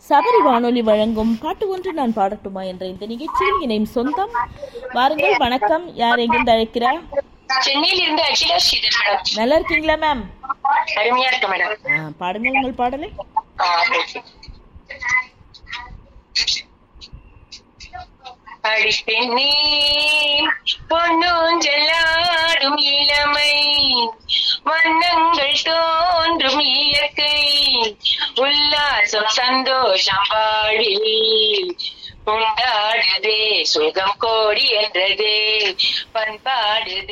சபரி வானொலி வழங்கும் பாட்டு ஒன்று நான் பாடட்டுமா என்ற இந்த நிகழ்ச்சியில் இணையும் சொந்தம் வாருங்கள் வணக்கம் யார் எங்கிருந்து அழைக்கிறார் சென்னையில இருந்து அகிலா ஸ்ரீதர் மேடம் நல்லா இருக்கீங்களா மேம் அருமையா இருக்கு மேடம் ஆ, பாடுங்கள் உங்கள் பாடலை ஆ, okay. அடிப்பெண்ணே பொன்னூஞ்சலாடும் இளமை வண்ணங்கள் தோன்றும் இயற்கை உல்லாசம் சந்தோஷம் வாழ்வில் உண்டாடுதே சுகம் கோடி என்றதே பண்பாடுதே